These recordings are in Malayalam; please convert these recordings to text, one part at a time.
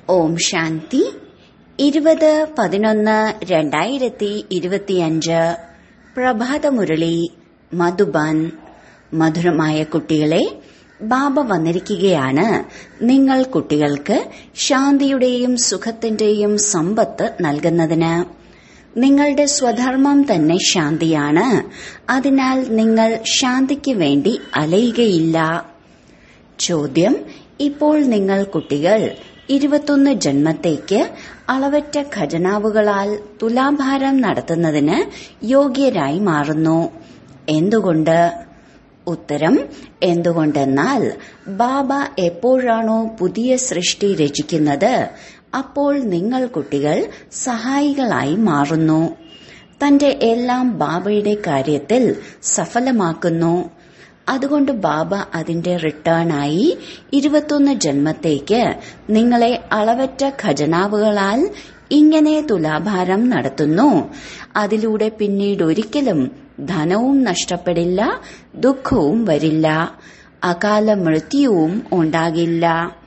ഓം ശാന്തി ഇരുപത് പതിനൊന്ന് രണ്ടായിരത്തി ഇരുപത്തിയഞ്ച് പ്രഭാതമുരളി മധുബൻ മധുരമായ കുട്ടികളെ ബാബ വന്നിരിക്കുകയാണ് നിങ്ങൾ കുട്ടികൾക്ക് ശാന്തിയുടെയും സുഖത്തിന്റെയും സമ്പത്ത് നൽകുന്നതിന് നിങ്ങളുടെ സ്വധർമ്മം തന്നെ ശാന്തിയാണ് അതിനാൽ നിങ്ങൾ ശാന്തിക്ക് വേണ്ടി അലയുകയില്ല ചോദ്യം ഇപ്പോൾ നിങ്ങൾ കുട്ടികൾ ഇരുപത്തൊന്ന് ജന്മത്തേക്ക് അളവറ്റ ഖജനാവുകളാൽ തുലാഭാരം നടത്തുന്നതിന് യോഗ്യരായി മാറുന്നു എന്തുകൊണ്ട് ഉത്തരം എന്തുകൊണ്ടെന്നാൽ ബാബ എപ്പോഴാണോ പുതിയ സൃഷ്ടി രചിക്കുന്നത് അപ്പോൾ നിങ്ങൾ കുട്ടികൾ സഹായികളായി മാറുന്നു തന്റെ എല്ലാം ബാബയുടെ കാര്യത്തിൽ സഫലമാക്കുന്നു അതുകൊണ്ട് ബാബ അതിന്റെ റിട്ടേണായി ഇരുപത്തൊന്ന് ജന്മത്തേക്ക് നിങ്ങളെ അളവറ്റ ഖജനാവുകളാൽ ഇങ്ങനെ തുലാഭാരം നടത്തുന്നു അതിലൂടെ പിന്നീട് ഒരിക്കലും ധനവും നഷ്ടപ്പെടില്ല ദുഃഖവും വരില്ല അകാല മൃത്യുവും ഉണ്ടാകില്ല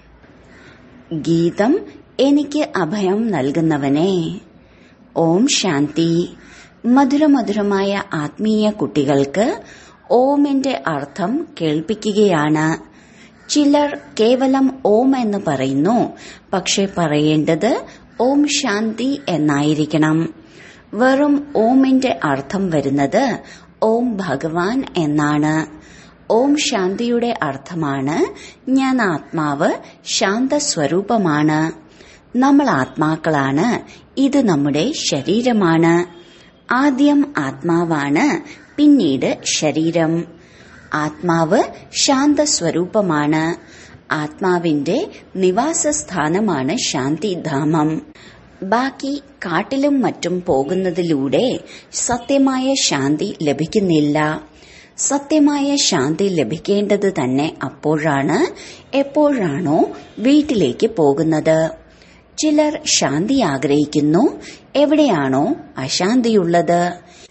ഗീതം എനിക്ക് അഭയം നൽകുന്നവനെ ഓം ശാന്തി മധുരമധുരമായ ആത്മീയ കുട്ടികൾക്ക് ഓമിന്റെ അർത്ഥം കേൾപ്പിക്കുകയാണ് ചിലർ കേവലം ഓം എന്ന് പറയുന്നു പക്ഷെ പറയേണ്ടത് ഓം ശാന്തി എന്നായിരിക്കണം വെറും ഓമിന്റെ അർത്ഥം വരുന്നത് ഓം ഭഗവാൻ എന്നാണ് ഓം ശാന്തിയുടെ അർത്ഥമാണ് ഞാൻ ആത്മാവ് ശാന്തസ്വരൂപമാണ് നമ്മൾ ആത്മാക്കളാണ് ഇത് നമ്മുടെ ശരീരമാണ് ആദ്യം ആത്മാവാണ് പിന്നീട് ശരീരം ആത്മാവ് ശാന്തസ്വരൂപമാണ് ആത്മാവിന്റെ നിവാസസ്ഥാനമാണ് ശാന്തിധാമം ബാക്കി കാട്ടിലും മറ്റും പോകുന്നതിലൂടെ സത്യമായ ശാന്തി ലഭിക്കുന്നില്ല സത്യമായ ശാന്തി ലഭിക്കേണ്ടത് തന്നെ അപ്പോഴാണ് എപ്പോഴാണോ വീട്ടിലേക്ക് പോകുന്നത് ചിലർ ശാന്തി ആഗ്രഹിക്കുന്നു എവിടെയാണോ അശാന്തിയുള്ളത്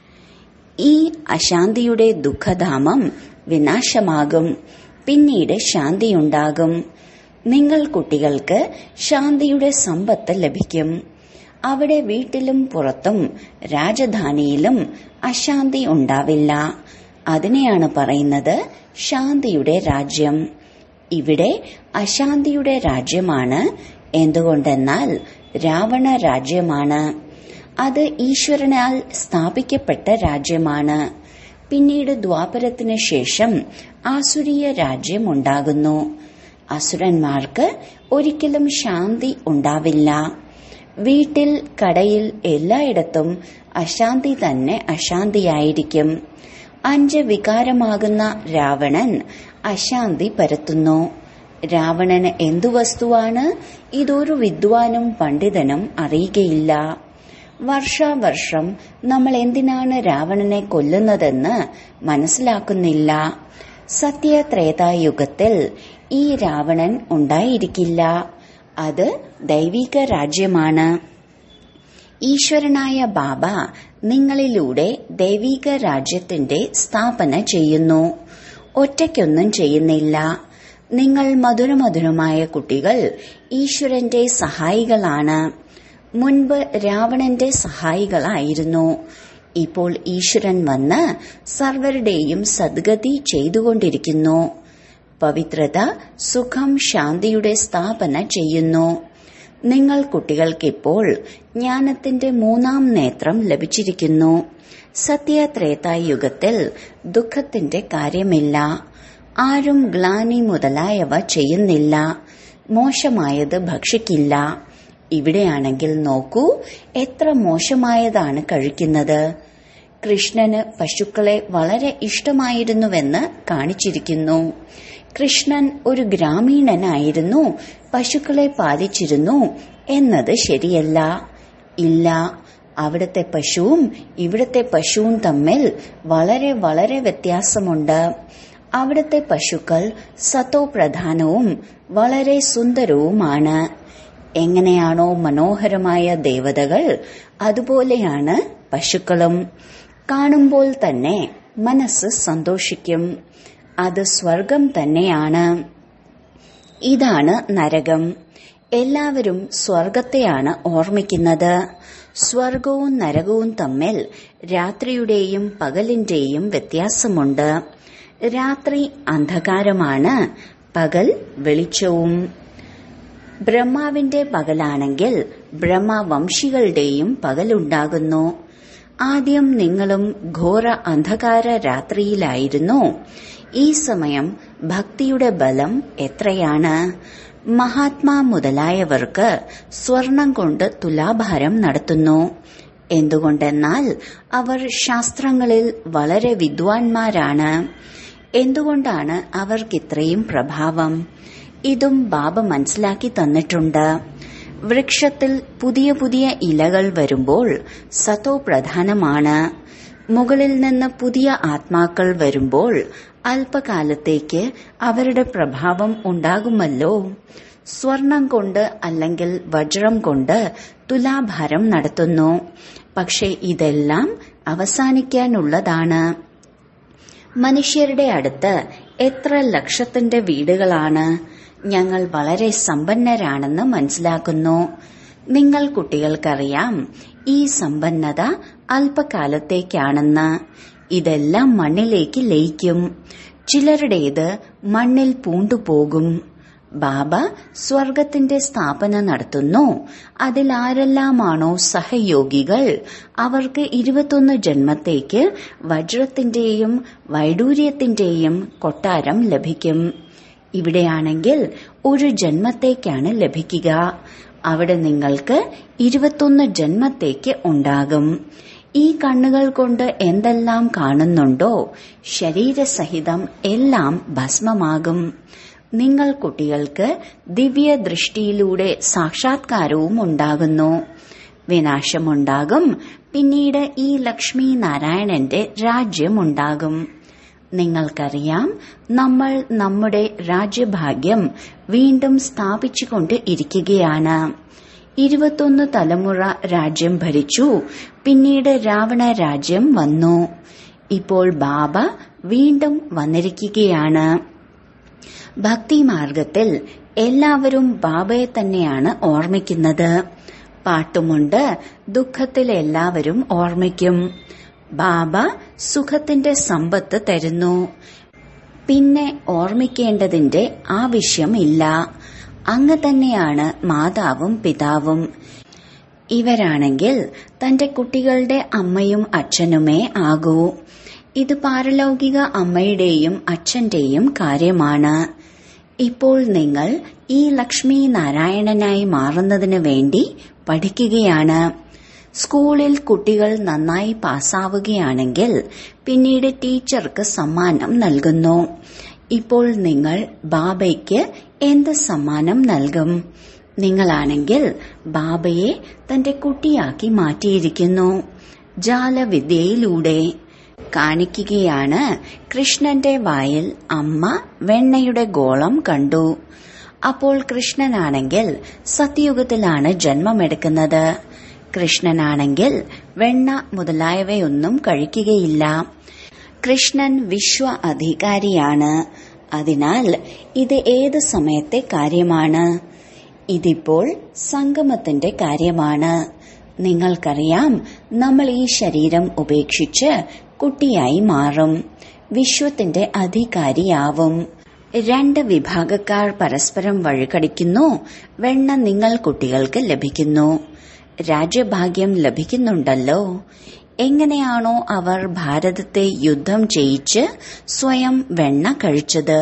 ഈ അശാന്തിയുടെ ദുഃഖധാമം വിനാശമാകും പിന്നീട് ശാന്തിയുണ്ടാകും നിങ്ങൾ കുട്ടികൾക്ക് ശാന്തിയുടെ സമ്പത്ത് ലഭിക്കും അവിടെ വീട്ടിലും പുറത്തും രാജധാനിയിലും അശാന്തി ഉണ്ടാവില്ല അതിനെയാണ് പറയുന്നത് ശാന്തിയുടെ രാജ്യം ഇവിടെ അശാന്തിയുടെ രാജ്യമാണ് എന്തുകൊണ്ടെന്നാൽ രാവണ രാജ്യമാണ് അത് ഈശ്വരനാൽ സ്ഥാപിക്കപ്പെട്ട രാജ്യമാണ് പിന്നീട് ദ്വാപരത്തിന് ശേഷം ആസുരീയ രാജ്യം ഉണ്ടാകുന്നു അസുരന്മാർക്ക് ഒരിക്കലും ശാന്തി ഉണ്ടാവില്ല വീട്ടിൽ കടയിൽ എല്ലായിടത്തും അശാന്തി തന്നെ അശാന്തിയായിരിക്കും അഞ്ച് വികാരമാകുന്ന രാവണൻ അശാന്തി പരത്തുന്നു രാവണന് എന്തു വസ്തുവാണ് ഇതൊരു വിദ്വാനും പണ്ഡിതനും അറിയുകയില്ല വർഷാവർഷം നമ്മൾ എന്തിനാണ് രാവണനെ കൊല്ലുന്നതെന്ന് മനസ്സിലാക്കുന്നില്ല സത്യത്രേതായുഗത്തിൽ ഈ രാവണൻ ഉണ്ടായിരിക്കില്ല അത് ദൈവിക രാജ്യമാണ് ഈശ്വരനായ ബാബ നിങ്ങളിലൂടെ ദൈവിക രാജ്യത്തിന്റെ സ്ഥാപന ചെയ്യുന്നു ഒറ്റയ്ക്കൊന്നും ചെയ്യുന്നില്ല നിങ്ങൾ മധുരമധുരമായ കുട്ടികൾ ഈശ്വരന്റെ സഹായികളാണ് മുൻപ് രാവണന്റെ സഹായികളായിരുന്നു ഇപ്പോൾ ഈശ്വരൻ വന്ന് സർവരുടെയും സദ്ഗതി ചെയ്തുകൊണ്ടിരിക്കുന്നു പവിത്രത സുഖം ശാന്തിയുടെ സ്ഥാപന ചെയ്യുന്നു നിങ്ങൾ കുട്ടികൾക്കിപ്പോൾ ജ്ഞാനത്തിന്റെ മൂന്നാം നേത്രം ലഭിച്ചിരിക്കുന്നു സത്യത്രേതായുഗത്തിൽ ദുഃഖത്തിന്റെ കാര്യമില്ല ആരും ഗ്ലാനി മുതലായവ ചെയ്യുന്നില്ല മോശമായത് ഭക്ഷിക്കില്ല ഇവിടെയാണെങ്കിൽ നോക്കൂ എത്ര മോശമായതാണ് കഴിക്കുന്നത് കൃഷ്ണന് പശുക്കളെ വളരെ ഇഷ്ടമായിരുന്നുവെന്ന് കാണിച്ചിരിക്കുന്നു കൃഷ്ണൻ ഒരു ഗ്രാമീണനായിരുന്നു പശുക്കളെ പാലിച്ചിരുന്നു എന്നത് ശരിയല്ല ഇല്ല അവിടുത്തെ പശുവും ഇവിടുത്തെ പശുവും തമ്മിൽ വളരെ വളരെ വ്യത്യാസമുണ്ട് അവിടുത്തെ പശുക്കൾ സത്തോ പ്രധാനവും വളരെ സുന്ദരവുമാണ് എങ്ങനെയാണോ മനോഹരമായ ദേവതകൾ അതുപോലെയാണ് പശുക്കളും കാണുമ്പോൾ തന്നെ മനസ്സ് സന്തോഷിക്കും അത് സ്വർഗം തന്നെയാണ് ഇതാണ് നരകം എല്ലാവരും സ്വർഗത്തെയാണ് ഓർമ്മിക്കുന്നത് സ്വർഗവും നരകവും തമ്മിൽ രാത്രിയുടെയും പകലിന്റെയും വ്യത്യാസമുണ്ട് രാത്രി അന്ധകാരമാണ് പകൽ വെളിച്ചവും ബ്രഹ്മാവിന്റെ പകലാണെങ്കിൽ ബ്രഹ്മവംശികളുടെയും പകലുണ്ടാകുന്നു ആദ്യം നിങ്ങളും ഘോര അന്ധകാര രാത്രിയിലായിരുന്നു ഈ സമയം ഭക്തിയുടെ ബലം എത്രയാണ് മഹാത്മാ മുതലായവർക്ക് സ്വർണം കൊണ്ട് തുലാഭാരം നടത്തുന്നു എന്തുകൊണ്ടെന്നാൽ അവർ ശാസ്ത്രങ്ങളിൽ വളരെ വിദ്വാൻമാരാണ് എന്തുകൊണ്ടാണ് അവർക്കിത്രയും പ്രഭാവം ഇതും ബാബ മനസ്സിലാക്കി തന്നിട്ടുണ്ട് വൃക്ഷത്തിൽ പുതിയ പുതിയ ഇലകൾ വരുമ്പോൾ സത്തോ പ്രധാനമാണ് മുകളിൽ നിന്ന് പുതിയ ആത്മാക്കൾ വരുമ്പോൾ അല്പകാലത്തേക്ക് അവരുടെ പ്രഭാവം ഉണ്ടാകുമല്ലോ സ്വർണം കൊണ്ട് അല്ലെങ്കിൽ വജ്രം കൊണ്ട് തുലാഭാരം നടത്തുന്നു പക്ഷെ ഇതെല്ലാം അവസാനിക്കാനുള്ളതാണ് മനുഷ്യരുടെ അടുത്ത് എത്ര ലക്ഷത്തിന്റെ വീടുകളാണ് ഞങ്ങൾ വളരെ സമ്പന്നരാണെന്ന് മനസ്സിലാക്കുന്നു നിങ്ങൾ കുട്ടികൾക്കറിയാം ഈ സമ്പന്നത അല്പകാലത്തേക്കാണെന്ന് ഇതെല്ലാം മണ്ണിലേക്ക് ലയിക്കും ചിലരുടേത് മണ്ണിൽ പൂണ്ടുപോകും ബാബ സ്വർഗത്തിന്റെ സ്ഥാപന നടത്തുന്നു അതിൽ ആരെല്ലാമാണോ സഹയോഗികൾ അവർക്ക് ഇരുപത്തൊന്ന് ജന്മത്തേക്ക് വജ്രത്തിന്റെയും വൈഡൂര്യത്തിന്റെയും കൊട്ടാരം ലഭിക്കും ഇവിടെയാണെങ്കിൽ ഒരു ജന്മത്തേക്കാണ് ലഭിക്കുക അവിടെ നിങ്ങൾക്ക് ഇരുപത്തൊന്ന് ജന്മത്തേക്ക് ഉണ്ടാകും ഈ കണ്ണുകൾ കൊണ്ട് എന്തെല്ലാം കാണുന്നുണ്ടോ ശരീരസഹിതം എല്ലാം ഭസ്മമാകും നിങ്ങൾ കുട്ടികൾക്ക് ദിവ്യ ദൃഷ്ടിയിലൂടെ സാക്ഷാത്കാരവും ഉണ്ടാകുന്നു വിനാശമുണ്ടാകും പിന്നീട് ഈ ലക്ഷ്മി നാരായണന്റെ രാജ്യമുണ്ടാകും നിങ്ങൾക്കറിയാം നമ്മൾ നമ്മുടെ രാജ്യഭാഗ്യം വീണ്ടും സ്ഥാപിച്ചുകൊണ്ട് ഇരിക്കുകയാണ് ഇരുപത്തൊന്ന് തലമുറ രാജ്യം ഭരിച്ചു പിന്നീട് രാവണ രാജ്യം വന്നു ഇപ്പോൾ ബാബ വീണ്ടും വന്നിരിക്കുകയാണ് ഭക്തിമാർഗത്തിൽ എല്ലാവരും ബാബയെ തന്നെയാണ് ഓർമ്മിക്കുന്നത് പാട്ടുമുണ്ട് ദുഃഖത്തിൽ എല്ലാവരും ഓർമ്മിക്കും ബാബ സുഖത്തിന്റെ സമ്പത്ത് തരുന്നു പിന്നെ ഓർമ്മിക്കേണ്ടതിന്റെ ആവശ്യമില്ല അങ്ങ് തന്നെയാണ് മാതാവും പിതാവും ഇവരാണെങ്കിൽ തന്റെ കുട്ടികളുടെ അമ്മയും അച്ഛനുമേ ആകൂ ഇത് പാരലൗകിക അമ്മയുടെയും അച്ഛന്റെയും കാര്യമാണ് ഇപ്പോൾ നിങ്ങൾ ഈ ലക്ഷ്മി നാരായണനായി മാറുന്നതിന് വേണ്ടി പഠിക്കുകയാണ് സ്കൂളിൽ കുട്ടികൾ നന്നായി പാസ്സാവുകയാണെങ്കിൽ പിന്നീട് ടീച്ചർക്ക് സമ്മാനം നൽകുന്നു ഇപ്പോൾ നിങ്ങൾ ബാബയ്ക്ക് എന്ത് സമ്മാനം നൽകും നിങ്ങളാണെങ്കിൽ ബാബയെ തന്റെ കുട്ടിയാക്കി മാറ്റിയിരിക്കുന്നു ജാലവിദ്യയിലൂടെ കാണിക്കുകയാണ് കൃഷ്ണന്റെ വായിൽ അമ്മ വെണ്ണയുടെ ഗോളം കണ്ടു അപ്പോൾ കൃഷ്ണനാണെങ്കിൽ സത്യയുഗത്തിലാണ് ജന്മമെടുക്കുന്നത് കൃഷ്ണനാണെങ്കിൽ വെണ്ണ മുതലായവയൊന്നും കഴിക്കുകയില്ല കൃഷ്ണൻ വിശ്വ അധികാരിയാണ് അതിനാൽ ഇത് ഏത് സമയത്തെ കാര്യമാണ് ഇതിപ്പോൾ സംഗമത്തിന്റെ കാര്യമാണ് നിങ്ങൾക്കറിയാം നമ്മൾ ഈ ശരീരം ഉപേക്ഷിച്ച് കുട്ടിയായി മാറും വിശ്വത്തിന്റെ അധികാരിയാവും രണ്ട് വിഭാഗക്കാർ പരസ്പരം വഴികടിക്കുന്നു വെണ്ണ നിങ്ങൾ കുട്ടികൾക്ക് ലഭിക്കുന്നു രാജ്യഭാഗ്യം ലഭിക്കുന്നുണ്ടല്ലോ എങ്ങനെയാണോ അവർ ഭാരതത്തെ യുദ്ധം ചെയ്യിച്ച് സ്വയം വെണ്ണ കഴിച്ചത്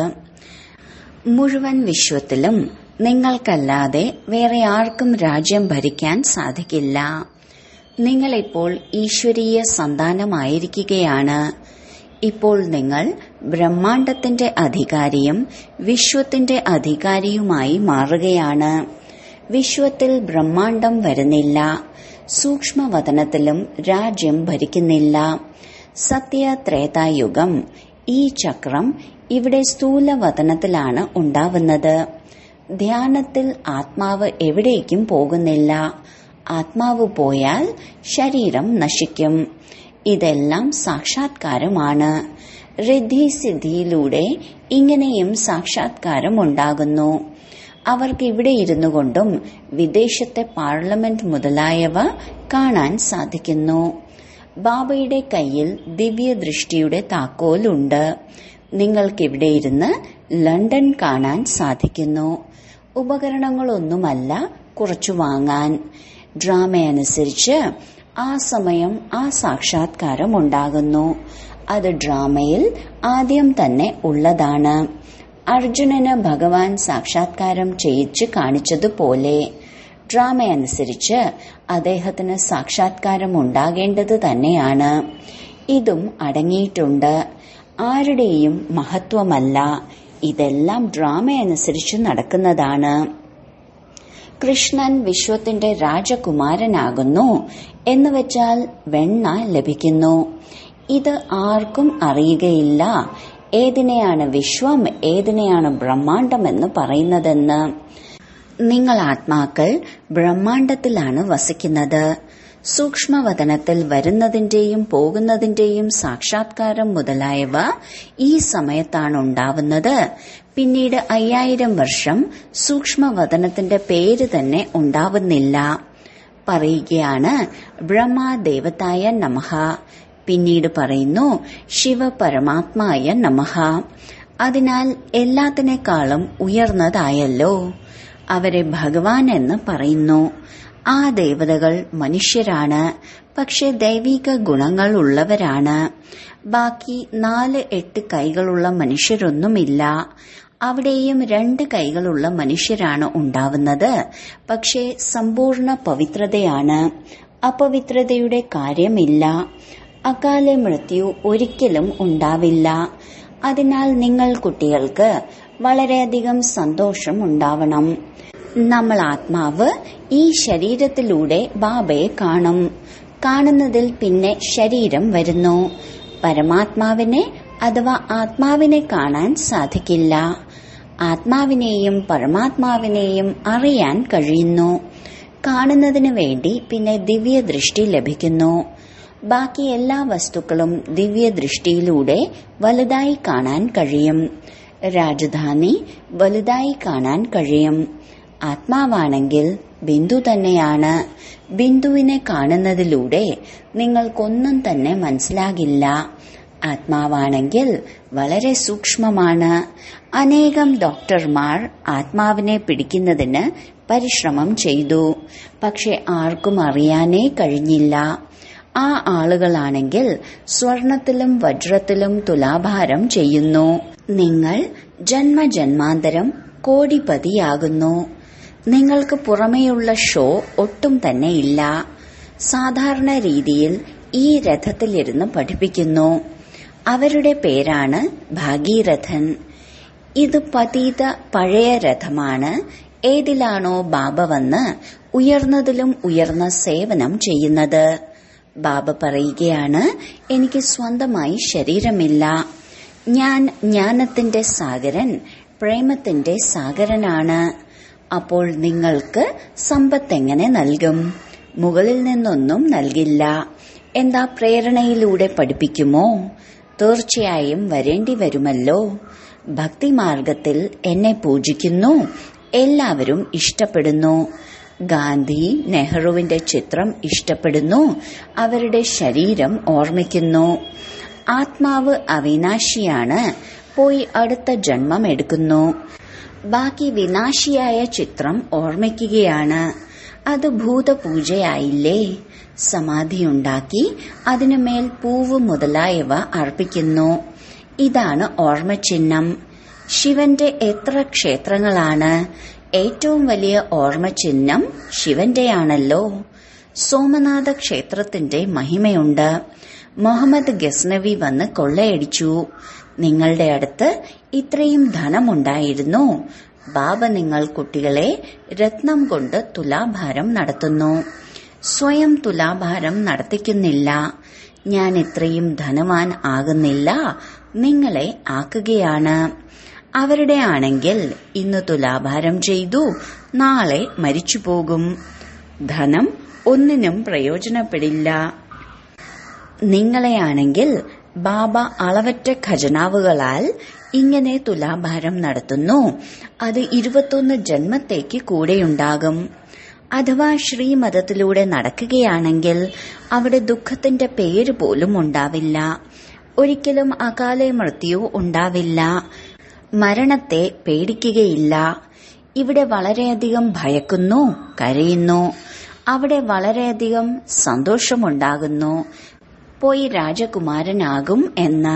മുഴുവൻ വിശ്വത്തിലും നിങ്ങൾക്കല്ലാതെ വേറെ ആർക്കും രാജ്യം ഭരിക്കാൻ സാധിക്കില്ല നിങ്ങളിപ്പോൾ ഈശ്വരീയ സന്താനമായിരിക്കുകയാണ് ഇപ്പോൾ നിങ്ങൾ ബ്രഹ്മാണ്ടത്തിന്റെ അധികാരിയും വിശ്വത്തിന്റെ അധികാരിയുമായി മാറുകയാണ് വിശ്വത്തിൽ ബ്രഹ്മാണ്ടം വരുന്നില്ല സൂക്ഷ്മവതനത്തിലും രാജ്യം ഭരിക്കുന്നില്ല സത്യ ത്രേതായുഗം ഈ ചക്രം ഇവിടെ സ്ഥൂലവതനത്തിലാണ് ഉണ്ടാവുന്നത് ധ്യാനത്തിൽ ആത്മാവ് എവിടേക്കും പോകുന്നില്ല ആത്മാവ് പോയാൽ ശരീരം നശിക്കും ഇതെല്ലാം സാക്ഷാത്കാരമാണ് റിദ്ധി സിദ്ധിയിലൂടെ ഇങ്ങനെയും സാക്ഷാത്കാരം ഉണ്ടാകുന്നു അവർക്ക് ഇവിടെ ഇരുന്നു കൊണ്ടും വിദേശത്തെ പാർലമെന്റ് മുതലായവ കാണാൻ സാധിക്കുന്നു ബാബയുടെ കയ്യിൽ ദിവ്യദൃഷ്ടിയുടെ താക്കോലുണ്ട് നിങ്ങൾക്കിവിടെ ഇരുന്ന് ലണ്ടൻ കാണാൻ സാധിക്കുന്നു ഉപകരണങ്ങളൊന്നുമല്ല കുറച്ചു വാങ്ങാൻ ഡ്രാമയനുസരിച്ച് ആ സമയം ആ സാക്ഷാത്കാരം ഉണ്ടാകുന്നു അത് ഡ്രാമയിൽ ആദ്യം തന്നെ ഉള്ളതാണ് അർജുനന് ഭഗവാൻ സാക്ഷാത്കാരം ചെയ്യിച്ച് കാണിച്ചതുപോലെ ഡ്രാമയനുസരിച്ച് അദ്ദേഹത്തിന് സാക്ഷാത്കാരം ഉണ്ടാകേണ്ടത് തന്നെയാണ് ഇതും അടങ്ങിയിട്ടുണ്ട് ആരുടെയും മഹത്വമല്ല ഇതെല്ലാം ഡ്രാമയനുസരിച്ച് നടക്കുന്നതാണ് കൃഷ്ണൻ വിശ്വത്തിന്റെ രാജകുമാരനാകുന്നു എന്ന് വെച്ചാൽ വെണ്ണ ലഭിക്കുന്നു ഇത് ആർക്കും അറിയുകയില്ല ഏതിനെയാണ് വിശ്വം ഏതിനെയാണ് ബ്രഹ്മാണ്ടമെന്ന് പറയുന്നതെന്ന് നിങ്ങൾ ആത്മാക്കൾ ബ്രഹ്മാണ്ടത്തിലാണ് വസിക്കുന്നത് സൂക്ഷ്മവതനത്തിൽ വരുന്നതിന്റെയും പോകുന്നതിന്റെയും സാക്ഷാത്കാരം മുതലായവ ഈ സമയത്താണ് ഉണ്ടാവുന്നത് പിന്നീട് അയ്യായിരം വർഷം സൂക്ഷ്മവതനത്തിന്റെ പേര് തന്നെ ഉണ്ടാവുന്നില്ല പറയുകയാണ് ബ്രഹ്മദേവതായ നമഃ പിന്നീട് പറയുന്നു ശിവ പരമാത്മായ നമഃ അതിനാൽ എല്ലാത്തിനേക്കാളും ഉയർന്നതായല്ലോ അവരെ ഭഗവാൻ എന്ന് പറയുന്നു ആ ദേവതകൾ മനുഷ്യരാണ് പക്ഷെ ദൈവിക ഗുണങ്ങൾ ഉള്ളവരാണ് ബാക്കി നാല് എട്ട് കൈകളുള്ള മനുഷ്യരൊന്നുമില്ല അവിടെയും രണ്ട് കൈകളുള്ള മനുഷ്യരാണ് ഉണ്ടാവുന്നത് പക്ഷേ സമ്പൂർണ്ണ പവിത്രതയാണ് അപവിത്രതയുടെ കാര്യമില്ല അകാല മൃത്യു ഒരിക്കലും ഉണ്ടാവില്ല അതിനാൽ നിങ്ങൾ കുട്ടികൾക്ക് വളരെയധികം സന്തോഷം ഉണ്ടാവണം നമ്മൾ ആത്മാവ് ഈ ശരീരത്തിലൂടെ ബാബയെ കാണും കാണുന്നതിൽ പിന്നെ ശരീരം വരുന്നു പരമാത്മാവിനെ അഥവാ ആത്മാവിനെ കാണാൻ സാധിക്കില്ല ആത്മാവിനെയും പരമാത്മാവിനെയും അറിയാൻ കഴിയുന്നു കാണുന്നതിന് വേണ്ടി പിന്നെ ദിവ്യദൃഷ്ടി ലഭിക്കുന്നു ബാക്കി എല്ലാ വസ്തുക്കളും ദിവ്യദൃഷ്ടിയിലൂടെ വലുതായി കാണാൻ കഴിയും രാജധാനി വലുതായി കാണാൻ കഴിയും ആത്മാവാണെങ്കിൽ ബിന്ദു തന്നെയാണ് ബിന്ദുവിനെ കാണുന്നതിലൂടെ നിങ്ങൾക്കൊന്നും തന്നെ മനസ്സിലാകില്ല ആത്മാവാണെങ്കിൽ വളരെ സൂക്ഷ്മമാണ് അനേകം ഡോക്ടർമാർ ആത്മാവിനെ പിടിക്കുന്നതിന് പരിശ്രമം ചെയ്തു പക്ഷെ ആർക്കും അറിയാനേ കഴിഞ്ഞില്ല ആ ആളുകളാണെങ്കിൽ സ്വർണത്തിലും വജ്രത്തിലും തുലാഭാരം ചെയ്യുന്നു നിങ്ങൾ ജന്മജന്മാന്തരം കോടിപതിയാകുന്നു നിങ്ങൾക്ക് പുറമേയുള്ള ഷോ ഒട്ടും തന്നെ ഇല്ല സാധാരണ രീതിയിൽ ഈ രഥത്തിലിരുന്ന് പഠിപ്പിക്കുന്നു അവരുടെ പേരാണ് ഭാഗീരഥൻ ഇത് പതീത പഴയ രഥമാണ് ഏതിലാണോ ബാബ വന്ന് ഉയർന്നതിലും ഉയർന്ന സേവനം ചെയ്യുന്നത് ബാബ പറയുകയാണ് എനിക്ക് സ്വന്തമായി ശരീരമില്ല ഞാൻ ജ്ഞാനത്തിന്റെ സാഗരൻ പ്രേമത്തിന്റെ സാഗരനാണ് അപ്പോൾ നിങ്ങൾക്ക് സമ്പത്ത് എങ്ങനെ നൽകും മുകളിൽ നിന്നൊന്നും നൽകില്ല എന്താ പ്രേരണയിലൂടെ പഠിപ്പിക്കുമോ തീർച്ചയായും വരേണ്ടി വരുമല്ലോ ഭക്തിമാർഗത്തിൽ എന്നെ പൂജിക്കുന്നു എല്ലാവരും ഇഷ്ടപ്പെടുന്നു ഗാന്ധി നെഹ്റുവിന്റെ ചിത്രം ഇഷ്ടപ്പെടുന്നു അവരുടെ ശരീരം ഓർമ്മിക്കുന്നു ആത്മാവ് അവിനാശിയാണ് പോയി അടുത്ത ജന്മം എടുക്കുന്നു ബാക്കി വിനാശിയായ ചിത്രം ഓർമ്മിക്കുകയാണ് അത് ഭൂതപൂജയായില്ലേ സമാധിയുണ്ടാക്കി അതിനുമേൽ പൂവ് മുതലായവ അർപ്പിക്കുന്നു ഇതാണ് ഓർമ്മചിഹ്നം ശിവന്റെ എത്ര ക്ഷേത്രങ്ങളാണ് ഏറ്റവും വലിയ ഓർമ്മചിഹ്നം ശിവന്റെയാണല്ലോ സോമനാഥ ക്ഷേത്രത്തിന്റെ മഹിമയുണ്ട് മുഹമ്മദ് ഗസ്നവി വന്ന് കൊള്ളയടിച്ചു നിങ്ങളുടെ അടുത്ത് ഇത്രയും ധനമുണ്ടായിരുന്നു ബാബ നിങ്ങൾ കുട്ടികളെ രത്നം കൊണ്ട് തുലാഭാരം നടത്തുന്നു സ്വയം തുലാഭാരം നടത്തിക്കുന്നില്ല ഞാൻ ഇത്രയും ധനവാൻ ആകുന്നില്ല നിങ്ങളെ ആക്കുകയാണ് അവരുടെ ആണെങ്കിൽ ഇന്ന് തുലാഭാരം ചെയ്തു നാളെ മരിച്ചുപോകും ധനം ഒന്നിനും പ്രയോജനപ്പെടില്ല നിങ്ങളെയാണെങ്കിൽ ബാബ അളവറ്റ ഖജനാവുകളാൽ ഇങ്ങനെ തുലാഭാരം നടത്തുന്നു അത് ഇരുപത്തൊന്ന് ജന്മത്തേക്ക് കൂടെയുണ്ടാകും അഥവാ ശ്രീമതത്തിലൂടെ നടക്കുകയാണെങ്കിൽ അവിടെ ദുഃഖത്തിന്റെ പേര് പോലും ഉണ്ടാവില്ല ഒരിക്കലും അകാല മൃത്യു ഉണ്ടാവില്ല മരണത്തെ പേടിക്കുകയില്ല ഇവിടെ വളരെയധികം ഭയക്കുന്നു കരയുന്നു അവിടെ വളരെയധികം സന്തോഷമുണ്ടാകുന്നു പോയി രാജകുമാരനാകും എന്ന്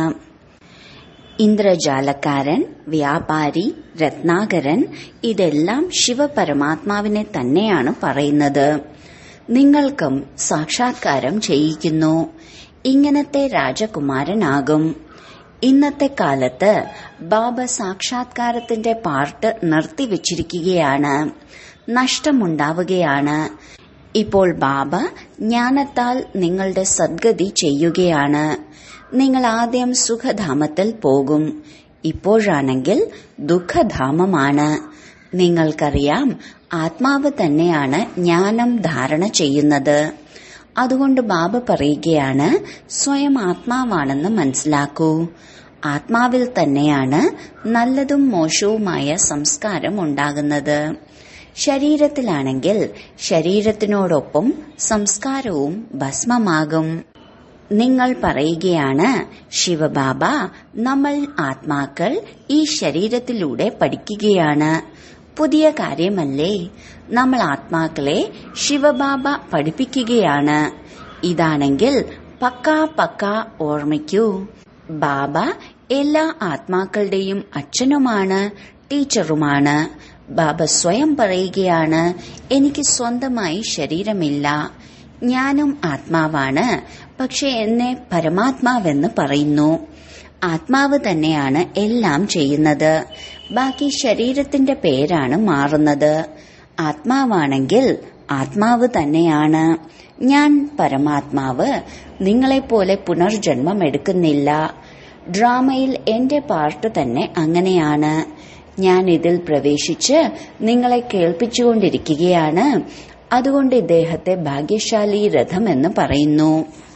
ഇന്ദ്രജാലക്കാരൻ വ്യാപാരി രത്നാകരൻ ഇതെല്ലാം ശിവപരമാത്മാവിനെ തന്നെയാണ് പറയുന്നത് നിങ്ങൾക്കും സാക്ഷാത്കാരം ചെയ്യിക്കുന്നു ഇങ്ങനത്തെ രാജകുമാരനാകും ഇന്നത്തെ കാലത്ത് ബാബ സാക്ഷാത്കാരത്തിന്റെ പാർട്ട് നിർത്തിവെച്ചിരിക്കുകയാണ് നഷ്ടമുണ്ടാവുകയാണ് ഇപ്പോൾ ബാബ ജ്ഞാനത്താൽ നിങ്ങളുടെ സദ്ഗതി ചെയ്യുകയാണ് നിങ്ങൾ ആദ്യം സുഖധാമത്തിൽ പോകും ഇപ്പോഴാണെങ്കിൽ ദുഃഖധാമമാണ് നിങ്ങൾക്കറിയാം ആത്മാവ് തന്നെയാണ് ജ്ഞാനം ധാരണ ചെയ്യുന്നത് അതുകൊണ്ട് ബാബ പറയുകയാണ് സ്വയം ആത്മാവാണെന്ന് മനസ്സിലാക്കൂ ആത്മാവിൽ തന്നെയാണ് നല്ലതും മോശവുമായ സംസ്കാരം ഉണ്ടാകുന്നത് ശരീരത്തിലാണെങ്കിൽ ശരീരത്തിനോടൊപ്പം സംസ്കാരവും ഭസ്മമാകും നിങ്ങൾ പറയുകയാണ് ശിവബാബ നമ്മൾ ആത്മാക്കൾ ഈ ശരീരത്തിലൂടെ പഠിക്കുകയാണ് പുതിയ കാര്യമല്ലേ നമ്മൾ ആത്മാക്കളെ ശിവബാബ പഠിപ്പിക്കുകയാണ് ഇതാണെങ്കിൽ പക്ക പക്ക ഓർമ്മിക്കൂ ബാബ എല്ലാ ആത്മാക്കളുടെയും അച്ഛനുമാണ് ടീച്ചറുമാണ് ബാബ സ്വയം പറയുകയാണ് എനിക്ക് സ്വന്തമായി ശരീരമില്ല ഞാനും ആത്മാവാണ് പക്ഷെ എന്നെ പരമാത്മാവെന്ന് പറയുന്നു ആത്മാവ് തന്നെയാണ് എല്ലാം ചെയ്യുന്നത് ബാക്കി ശരീരത്തിന്റെ പേരാണ് മാറുന്നത് ആത്മാവാണെങ്കിൽ ആത്മാവ് തന്നെയാണ് ഞാൻ പരമാത്മാവ് നിങ്ങളെപ്പോലെ പുനർജന്മം എടുക്കുന്നില്ല ഡ്രാമയിൽ എന്റെ പാർട്ട് തന്നെ അങ്ങനെയാണ് ഞാൻ ഇതിൽ പ്രവേശിച്ച് നിങ്ങളെ കേൾപ്പിച്ചുകൊണ്ടിരിക്കുകയാണ് അതുകൊണ്ട് ഇദ്ദേഹത്തെ ഭാഗ്യശാലി രഥം എന്ന് പറയുന്നു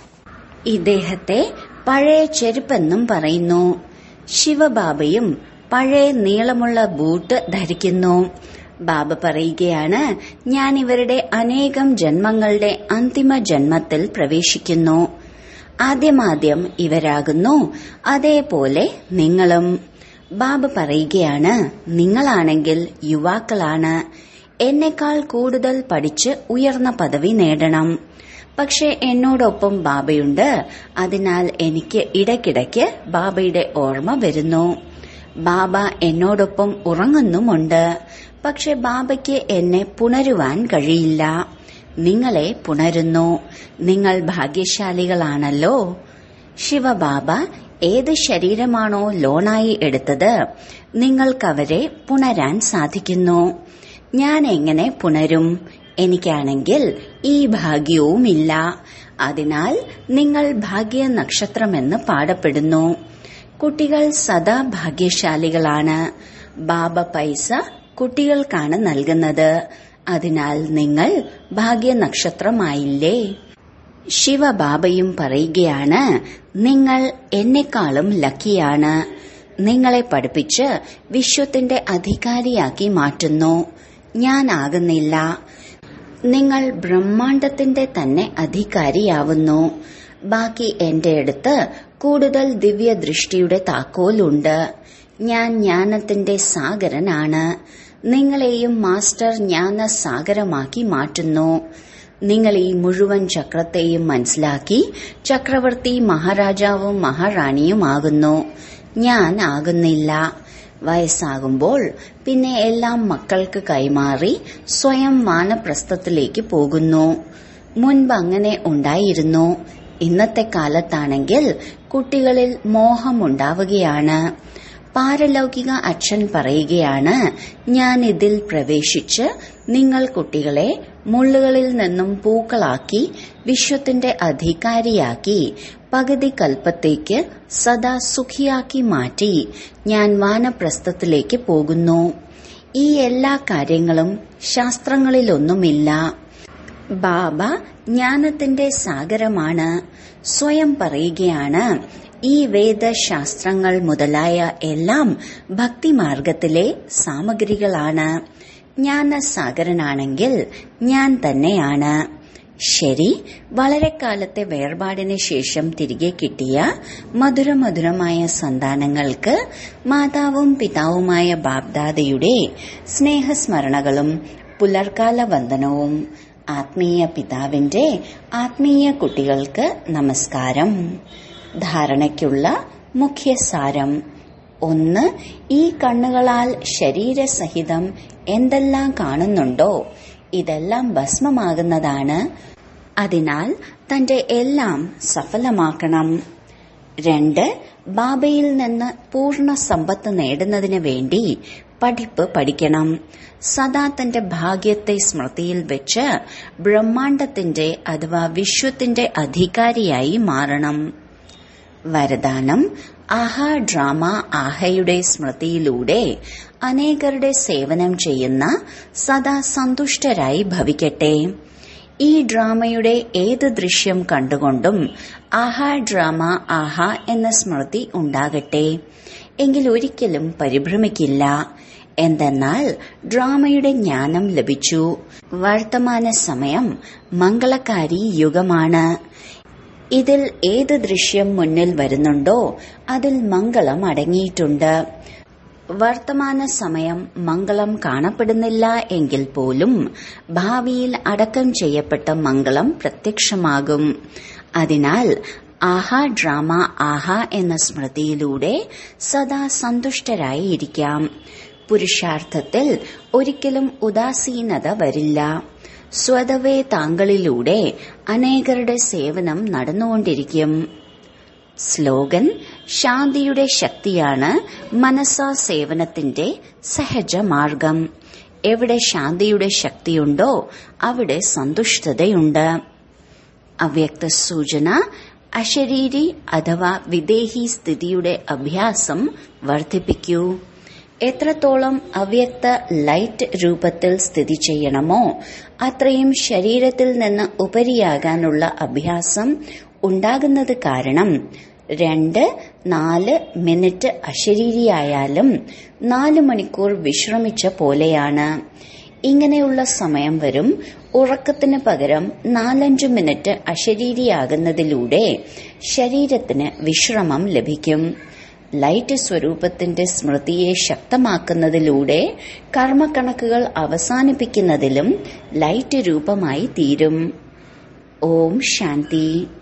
ഇദ്ദേഹത്തെ പഴയ ചെരുപ്പെന്നും പറയുന്നു ശിവബാബയും പഴയ നീളമുള്ള ബൂട്ട് ധരിക്കുന്നു ബാബ പറയുകയാണ് ഞാൻ ഇവരുടെ അനേകം ജന്മങ്ങളുടെ അന്തിമ ജന്മത്തിൽ പ്രവേശിക്കുന്നു ആദ്യമാദ്യം ഇവരാകുന്നു അതേപോലെ നിങ്ങളും ബാബ പറയുകയാണ് നിങ്ങളാണെങ്കിൽ യുവാക്കളാണ് എന്നെക്കാൾ കൂടുതൽ പഠിച്ച് ഉയർന്ന പദവി നേടണം പക്ഷെ എന്നോടൊപ്പം ബാബയുണ്ട് അതിനാൽ എനിക്ക് ഇടയ്ക്കിടയ്ക്ക് ബാബയുടെ ഓർമ്മ വരുന്നു ബാബ എന്നോടൊപ്പം ഉറങ്ങുന്നുമുണ്ട് പക്ഷെ ബാബയ്ക്ക് എന്നെ പുണരുവാൻ കഴിയില്ല നിങ്ങളെ പുണരുന്നു നിങ്ങൾ ഭാഗ്യശാലികളാണല്ലോ ശിവബാബ ഏത് ശരീരമാണോ ലോണായി എടുത്തത് നിങ്ങൾക്കവരെ പുണരാൻ സാധിക്കുന്നു ഞാൻ എങ്ങനെ പുണരും എനിക്കാണെങ്കിൽ ഈ ഭാഗ്യവുമില്ല അതിനാൽ നിങ്ങൾ ഭാഗ്യ നക്ഷത്രമെന്ന് പാടപ്പെടുന്നു കുട്ടികൾ സദാ ഭാഗ്യശാലികളാണ് ബാബ പൈസ കുട്ടികൾക്കാണ് നൽകുന്നത് അതിനാൽ നിങ്ങൾ ഭാഗ്യ നക്ഷത്രമായില്ലേ ശിവബാബയും പറയുകയാണ് നിങ്ങൾ എന്നെക്കാളും ലക്കിയാണ് നിങ്ങളെ പഠിപ്പിച്ച് വിശ്വത്തിന്റെ അധികാരിയാക്കി മാറ്റുന്നു ഞാനാകുന്നില്ല നിങ്ങൾ ബ്രഹ്മാണ്ടത്തിന്റെ തന്നെ അധികാരിയാവുന്നു ബാക്കി എന്റെ അടുത്ത് കൂടുതൽ ദിവ്യദൃഷ്ടിയുടെ താക്കോലുണ്ട് ഞാൻ ജ്ഞാനത്തിന്റെ സാഗരനാണ് നിങ്ങളെയും മാസ്റ്റർ ജ്ഞാന സാഗരമാക്കി മാറ്റുന്നു നിങ്ങൾ ഈ മുഴുവൻ ചക്രത്തെയും മനസ്സിലാക്കി ചക്രവർത്തി മഹാരാജാവും മഹാറാണിയുമാകുന്നു ഞാൻ ആകുന്നില്ല വയസ്സാകുമ്പോൾ പിന്നെ എല്ലാം മക്കൾക്ക് കൈമാറി സ്വയം വാനപ്രസ്ഥത്തിലേക്ക് പോകുന്നു മുൻപ് അങ്ങനെ ഉണ്ടായിരുന്നു ഇന്നത്തെ കാലത്താണെങ്കിൽ കുട്ടികളിൽ മോഹമുണ്ടാവുകയാണ് പാരലൗകിക അച്ഛൻ പറയുകയാണ് ഞാൻ ഇതിൽ പ്രവേശിച്ച് നിങ്ങൾ കുട്ടികളെ മുള്ളുകളിൽ നിന്നും പൂക്കളാക്കി വിശ്വത്തിന്റെ അധികാരിയാക്കി പകുതി കൽപ്പത്തേക്ക് സദാ സുഖിയാക്കി മാറ്റി ഞാൻ വാനപ്രസ്ഥത്തിലേക്ക് പോകുന്നു ഈ എല്ലാ കാര്യങ്ങളും ശാസ്ത്രങ്ങളിലൊന്നുമില്ല ബാബ ജ്ഞാനത്തിന്റെ സാഗരമാണ് സ്വയം പറയുകയാണ് ഈ വേദശാസ്ത്രങ്ങൾ മുതലായ എല്ലാം ഭക്തിമാർഗത്തിലെ സാമഗ്രികളാണ് ജ്ഞാനസാഗരനാണെങ്കിൽ ഞാൻ തന്നെയാണ് ശരി വളരെ കാലത്തെ വേർപാടിന് ശേഷം തിരികെ കിട്ടിയ മധുരമധുരമായ സന്താനങ്ങൾക്ക് മാതാവും പിതാവുമായ ബാബ്ദാദയുടെ സ്നേഹസ്മരണകളും പുലർക്കാല വന്ദനവും ആത്മീയ പിതാവിന്റെ ആത്മീയ കുട്ടികൾക്ക് നമസ്കാരം ധാരണയ്ക്കുള്ള മുഖ്യസാരം ഒന്ന് ഈ കണ്ണുകളാൽ ശരീരസഹിതം എന്തെല്ലാം കാണുന്നുണ്ടോ ഇതെല്ലാം ഭസ്മമാകുന്നതാണ് അതിനാൽ തന്റെ എല്ലാം സഫലമാക്കണം രണ്ട് ബാബയിൽ നിന്ന് പൂർണ്ണ സമ്പത്ത് നേടുന്നതിന് വേണ്ടി പഠിപ്പ് പഠിക്കണം സദാ തന്റെ ഭാഗ്യത്തെ സ്മൃതിയിൽ വെച്ച് ബ്രഹ്മാണ്ടത്തിന്റെ അഥവാ വിശ്വത്തിന്റെ അധികാരിയായി മാറണം വരദാനം ആഹാ ഡ്രാമ ആഹയുടെ സ്മൃതിയിലൂടെ അനേകരുടെ സേവനം ചെയ്യുന്ന സദാ സന്തുഷ്ടരായി ഭവിക്കട്ടെ ഈ ഡ്രാമയുടെ ഏത് ദൃശ്യം കണ്ടുകൊണ്ടും ആഹാ ഡ്രാമ ആഹാ എന്ന സ്മൃതി ഉണ്ടാകട്ടെ എങ്കിൽ ഒരിക്കലും പരിഭ്രമിക്കില്ല എന്തെന്നാൽ ഡ്രാമയുടെ ജ്ഞാനം ലഭിച്ചു വർത്തമാന സമയം മംഗളകാരി യുഗമാണ് ഇതിൽ ഏത് ദൃശ്യം മുന്നിൽ വരുന്നുണ്ടോ അതിൽ മംഗളം അടങ്ങിയിട്ടുണ്ട് വർത്തമാന സമയം മംഗളം കാണപ്പെടുന്നില്ല എങ്കിൽ പോലും ഭാവിയിൽ അടക്കം ചെയ്യപ്പെട്ട മംഗളം പ്രത്യക്ഷമാകും അതിനാൽ ആഹാ ഡ്രാമ ആഹാ എന്ന സ്മൃതിയിലൂടെ സദാ സന്തുഷ്ടരായി ഇരിക്കാം പുരുഷാർത്ഥത്തിൽ ഒരിക്കലും ഉദാസീനത വരില്ല സ്വതവേ താങ്കളിലൂടെ അനേകരുടെ സേവനം നടന്നുകൊണ്ടിരിക്കും സ്ലോഗൻ ശാന്തിയുടെ ശക്തിയാണ് മനസ്സാ സേവനത്തിന്റെ സഹജ മാർഗം എവിടെ ശാന്തിയുടെ ശക്തിയുണ്ടോ അവിടെ സന്തുഷ്ടതയുണ്ട് അവ്യക്ത സൂചന അശരീരി അഥവാ വിദേഹി സ്ഥിതിയുടെ അഭ്യാസം വർദ്ധിപ്പിക്കൂ എത്രത്തോളം അവ്യക്ത ലൈറ്റ് രൂപത്തിൽ സ്ഥിതി ചെയ്യണമോ അത്രയും ശരീരത്തിൽ നിന്ന് ഉപരിയാകാനുള്ള അഭ്യാസം ഉണ്ടാകുന്നത് കാരണം രണ്ട് നാല് മിനിറ്റ് അശരീരിയായാലും നാല് മണിക്കൂർ വിശ്രമിച്ച പോലെയാണ് ഇങ്ങനെയുള്ള സമയം വരും ഉറക്കത്തിന് പകരം നാലഞ്ചു മിനിറ്റ് അശരീരിയാകുന്നതിലൂടെ ശരീരത്തിന് വിശ്രമം ലഭിക്കും ലൈറ്റ് സ്വരൂപത്തിന്റെ സ്മൃതിയെ ശക്തമാക്കുന്നതിലൂടെ കർമ്മക്കണക്കുകൾ അവസാനിപ്പിക്കുന്നതിലും ലൈറ്റ് രൂപമായി തീരും ഓം ശാന്തി